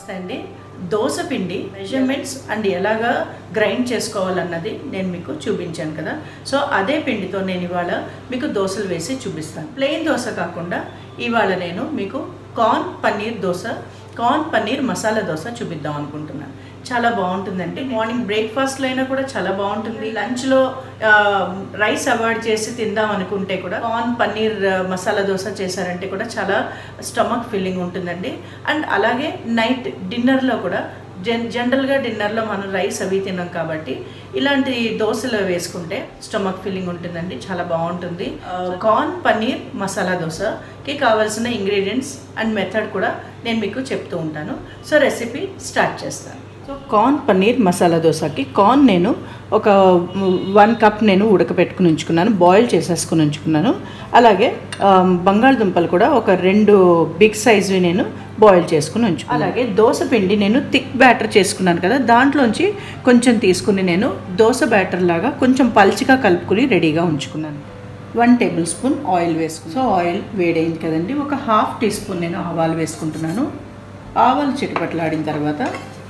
నమస్తే అండి దోశ పిండి మెజర్మెంట్స్ అండ్ ఎలాగా గ్రైండ్ చేసుకోవాలన్నది నేను మీకు చూపించాను కదా సో అదే పిండితో నేను ఇవాళ మీకు దోశలు వేసి చూపిస్తాను ప్లెయిన్ దోశ కాకుండా ఇవాళ నేను మీకు కార్న్ పన్నీర్ దోశ కార్న్ పన్నీర్ మసాలా దోశ చూపిద్దాం అనుకుంటున్నాను చాలా బాగుంటుందండి మార్నింగ్ బ్రేక్ఫాస్ట్లో అయినా కూడా చాలా బాగుంటుంది లంచ్లో రైస్ అవాయిడ్ చేసి తిందాం అనుకుంటే కూడా కార్న్ పన్నీర్ ఆ, మసాలా దోశ చేశారంటే కూడా చాలా స్టమక్ ఫీలింగ్ ఉంటుందండి అండ్ అలాగే నైట్ డిన్నర్లో కూడా జన్ జనరల్గా డిన్నర్లో మనం రైస్ అవి తిన్నాం కాబట్టి ఇలాంటి దోశలు వేసుకుంటే స్టమక్ ఫీలింగ్ ఉంటుందండి చాలా బాగుంటుంది ఆ, కార్న్ పన్నీర్ మసాలా దోశకి కావాల్సిన ఇంగ్రీడియంట్స్ అండ్ మెథడ్ కూడా నేను మీకు చెప్తూ ఉంటాను సో రెసిపీ స్టార్ట్ చేస్తాను సో కార్న్ పన్నీర్ మసాలా దోశకి కార్న్ నేను ఒక వన్ కప్ నేను ఉడకపెట్టుకుని ఉంచుకున్నాను బాయిల్ చేసేసుకుని ఉంచుకున్నాను అలాగే ఆ, బంగాళదుంపలు కూడా ఒక రెండు బిగ్ సైజ్వి నేను బాయిల్ చేసుకుని ఉంచుకున్నాను అలాగే దోశ పిండి నేను థిక్ బ్యాటర్ చేసుకున్నాను కదా దాంట్లోంచి కొంచెం తీసుకుని నేను దోశ బ్యాటర్ లాగా కొంచెం పల్చిగా కలుపుకుని రెడీగా ఉంచుకున్నాను వన్ టేబుల్ స్పూన్ ఆయిల్ వేసుకుని సో ఆయిల్ వేడైంది కదండి ఒక హాఫ్ టీ స్పూన్ నేను ఆవాలు వేసుకుంటున్నాను ఆవాలు చిటపట్లాడిన తర్వాత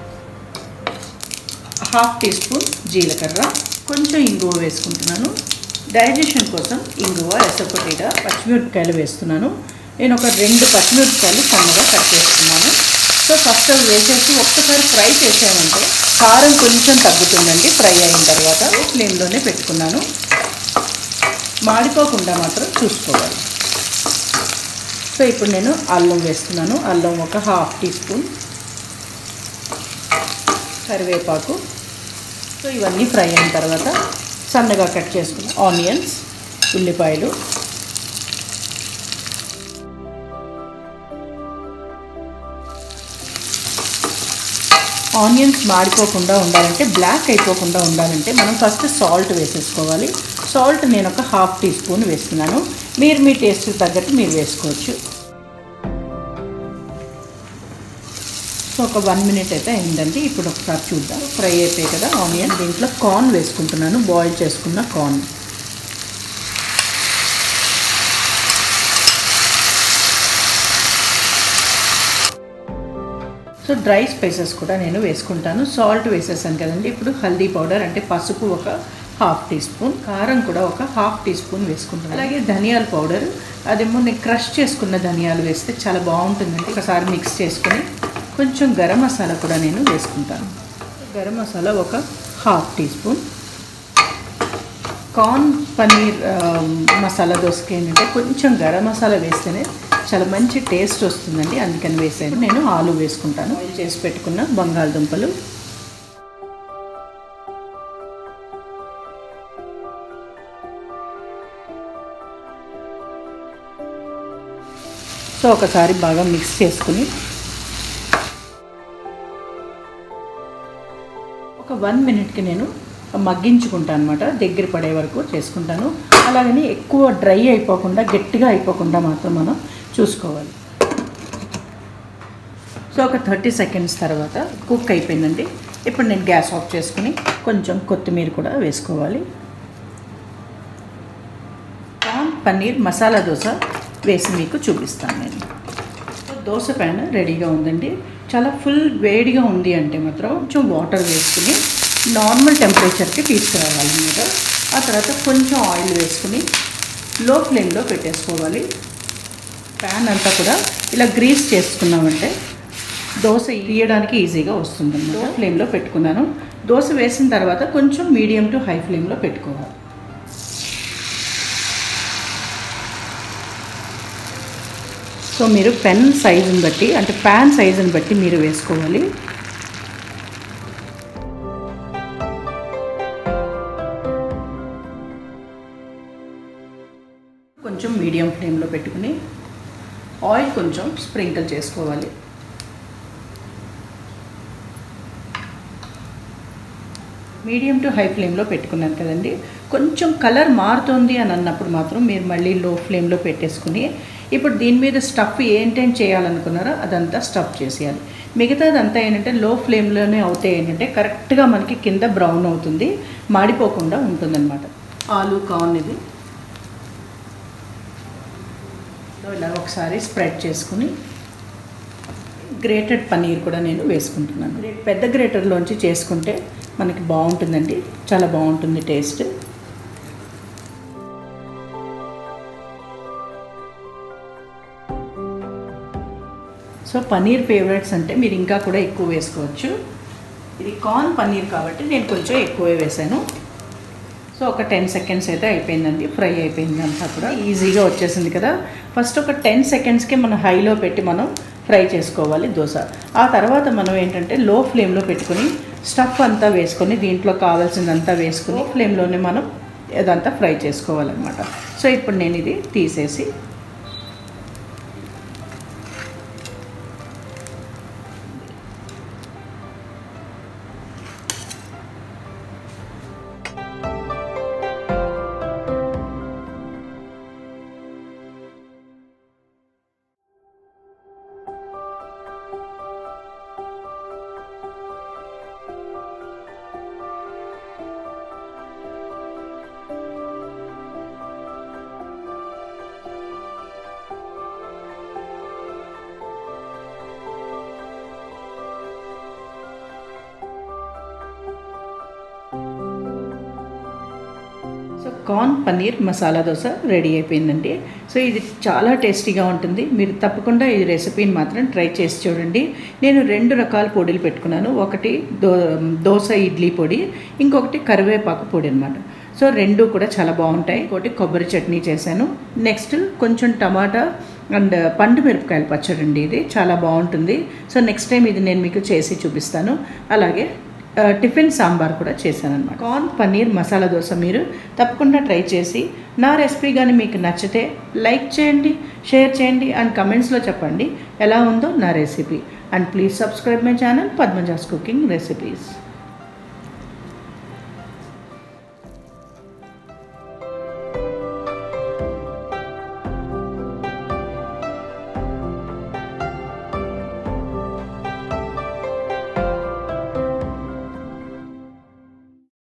హాఫ్ టీ స్పూన్ జీలకర్ర కొంచెం ఇంగువ వేసుకుంటున్నాను డైజెషన్ కోసం ఇంగువ ఎసపొటిగా పచ్చిమిరపకాయలు వేస్తున్నాను నేను ఒక రెండు పచ్చిమిరపకాయలు సన్నగా కట్ చేసుకున్నాను సో ఫస్ట్ అవి వేసేసి ఒక్కసారి ఫ్రై చేసామంటే కారం కొంచెం తగ్గుతుందండి ఫ్రై అయిన తర్వాత ఫ్లేమ్లోనే పెట్టుకున్నాను మాడిపోకుండా మాత్రం చూసుకోవాలి సో ఇప్పుడు నేను అల్లం వేస్తున్నాను అల్లం ఒక హాఫ్ టీ స్పూన్ కరివేపాకు సో ఇవన్నీ ఫ్రై అయిన తర్వాత సన్నగా కట్ చేసుకున్న ఆనియన్స్ ఉల్లిపాయలు ఆనియన్స్ మాడిపోకుండా ఉండాలంటే బ్లాక్ అయిపోకుండా ఉండాలంటే మనం ఫస్ట్ సాల్ట్ వేసేసుకోవాలి సాల్ట్ నేను ఒక హాఫ్ టీ స్పూన్ వేస్తున్నాను మీరు మీ టేస్ట్కి తగ్గట్టు మీరు వేసుకోవచ్చు సో ఒక వన్ మినిట్ అయితే అయిందండి ఇప్పుడు ఒకసారి చూద్దాం ఫ్రై అయిపోయాయి కదా ఆనియన్ దీంట్లో కార్న్ వేసుకుంటున్నాను బాయిల్ చేసుకున్న కార్న్ సో డ్రై స్పైసెస్ కూడా నేను వేసుకుంటాను సాల్ట్ వేసేసాను కదండి ఇప్పుడు హల్దీ పౌడర్ అంటే పసుపు ఒక హాఫ్ టీ స్పూన్ కారం కూడా ఒక హాఫ్ టీ స్పూన్ వేసుకుంటాను అలాగే ధనియాల పౌడర్ అదేమో నేను క్రష్ చేసుకున్న ధనియాలు వేస్తే చాలా బాగుంటుందండి ఒకసారి మిక్స్ చేసుకొని కొంచెం గరం మసాలా కూడా నేను వేసుకుంటాను గరం మసాలా ఒక half teaspoon corn paneer ఆ, మసాలా దోశకి ఏంటంటే కొంచెం గరం మసాలా వేస్తేనే చాలా మంచి టేస్ట్ వస్తుందండి అందుకని వేసాను నేను ఆలు వేసుకుంటాను ఆయిల్ చేసి పెట్టుకున్న బంగాళదుంపలు సో ఒకసారి బాగా మిక్స్ చేసుకుని ఒక వన్ మినిట్కి నేను మగ్గించుకుంటాను అనమాట దగ్గర పడే వరకు చేసుకుంటాను అలాగని ఎక్కువ డ్రై అయిపోకుండా గట్టిగా అయిపోకుండా మాత్రం మనం చూసుకోవాలి సో ఒక థర్టీ సెకండ్స్ తర్వాత కుక్ అయిపోయిందండి ఇప్పుడు నేను గ్యాస్ ఆఫ్ చేసుకుని కొంచెం కొత్తిమీర కూడా వేసుకోవాలి కార్న్ పన్నీర్ మసాలా దోశ వేసి మీకు చూపిస్తాను నేను సో దోశ ప్యాన్ రెడీగా ఉందండి చాలా ఫుల్ వేడిగా ఉంది అంటే మాత్రం కొంచెం వాటర్ వేసుకుని నార్మల్ టెంపరేచర్కి తీసుకురావాలి మీరు ఆ తర్వాత కొంచెం ఆయిల్ వేసుకుని లో ఫ్లేమ్లో పెట్టేసుకోవాలి ప్యాన్ అంతా కూడా ఇలా గ్రీస్ చేసుకున్నామంటే దోశ తీయడానికి ఈజీగా వస్తుంది లో ఫ్లేమ్లో పెట్టుకున్నాను దోశ వేసిన తర్వాత కొంచెం మీడియం టు హై ఫ్లేమ్లో పెట్టుకోవాలి సో మీరు పెన్ సైజుని బట్టి అంటే ప్యాన్ సైజుని బట్టి మీరు వేసుకోవాలి కొంచెం మీడియం ఫ్లేమ్లో పెట్టుకుని ఆయిల్ కొంచెం స్ప్రింకిల్ చేసుకోవాలి మీడియం టు హై ఫ్లేమ్లో పెట్టుకున్నాను కదండి కొంచెం కలర్ మారుతుంది అని అన్నప్పుడు మాత్రం మీరు మళ్ళీ లో ఫ్లేమ్లో పెట్టేసుకుని ఇప్పుడు దీని మీద స్టఫ్ ఏంటేం చేయాలనుకున్నారో అదంతా స్టఫ్ చేసేయాలి మిగతాదంతా ఏంటంటే లో ఫ్లేమ్లోనే అవుతాయి ఏంటంటే కరెక్ట్గా మనకి కింద బ్రౌన్ అవుతుంది మాడిపోకుండా ఉంటుందన్నమాట ఆలు కార్న్ ఇది ఇలా ఒకసారి స్ప్రెడ్ చేసుకుని గ్రేటెడ్ పన్నీర్ కూడా నేను వేసుకుంటున్నాను పెద్ద గ్రేటర్లోంచి చేసుకుంటే మనకి బాగుంటుందండి చాలా బాగుంటుంది టేస్ట్ సో పన్నీర్ ఫేవరెట్స్ అంటే మీరు ఇంకా కూడా ఎక్కువ వేసుకోవచ్చు ఇది కార్న్ పన్నీర్ కాబట్టి నేను కొంచెం ఎక్కువే వేసాను సో ఒక టెన్ సెకండ్స్ అయితే అయిపోయిందండి ఫ్రై అయిపోయింది అంతా కూడా ఈజీగా వచ్చేసింది కదా ఫస్ట్ ఒక టెన్ సెకండ్స్కే మనం హైలో పెట్టి మనం ఫ్రై చేసుకోవాలి దోశ ఆ తర్వాత మనం ఏంటంటే లో ఫ్లేమ్లో పెట్టుకొని స్టఫ్ అంతా వేసుకొని దీంట్లో కావాల్సిందంతా వేసుకుని ఫ్లేమ్లోనే మనం ఇదంతా ఫ్రై చేసుకోవాలన్నమాట సో ఇప్పుడు నేను ఇది తీసేసి so corn paneer masala dosa ready అయిపోయిందండి సో ఇది చాలా టేస్టీగా ఉంటుంది మీరు తప్పకుండా ఈ రెసిపీని మాత్రం ట్రై చేసి చూడండి నేను రెండు రకాల పొడులు పెట్టుకున్నాను ఒకటి దో దోశ ఇడ్లీ పొడి ఇంకొకటి కరివేపాకు పొడి అనమాట సో రెండు కూడా చాలా బాగుంటాయి ఇంకోటి కొబ్బరి చట్నీ చేశాను నెక్స్ట్ కొంచెం టమాటా అండ్ పండు మిరపకాయల పచ్చడి అండి ఇది చాలా బాగుంటుంది సో నెక్స్ట్ టైం ఇది నేను మీకు చేసి చూపిస్తాను అలాగే టిఫిన్ సాంబార్ కూడా చేశాను అనమాట కార్న్ పన్నీర్ మసాలా దోశ మీరు తప్పకుండా ట్రై చేసి నా రెసిపీ కానీ మీకు నచ్చితే లైక్ చేయండి షేర్ చేయండి అండ్ కమెంట్స్లో చెప్పండి ఎలా ఉందో నా recipe and please subscribe my channel Padmaja's cooking recipes